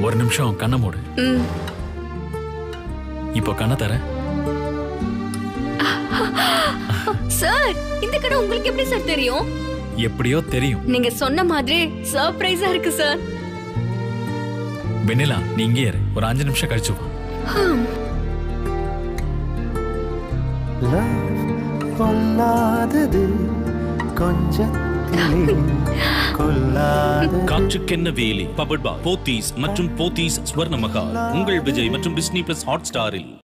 ஒரு நிமிஷம் கண்ணை மூடு ம் இப்போ கண்ணை தர சார் இந்த கடை உங்களுக்கு எப்படி சார் தெரியும் எப்படியோ தெரியும் நீங்க சொன்ன மாதிரி சர்ப்ரைஸா இருக்கு சார் வெண்ணிலா நீ இங்கே இரு ஒரு அஞ்சு நிமிஷம் கழிச்சு வா ஹம். கொல்லாதது கொஞ்சத்திலே கொல்லாத காற்றுக்கென்ன வேலி பபட்பா போத்தீஸ் மற்றும் போத்தீஸ் ஸ்வர்ணமகா உங்கள் விஜய் மற்றும் டிஸ்னி பிளஸ் ஹாட் ஸ்டாரில்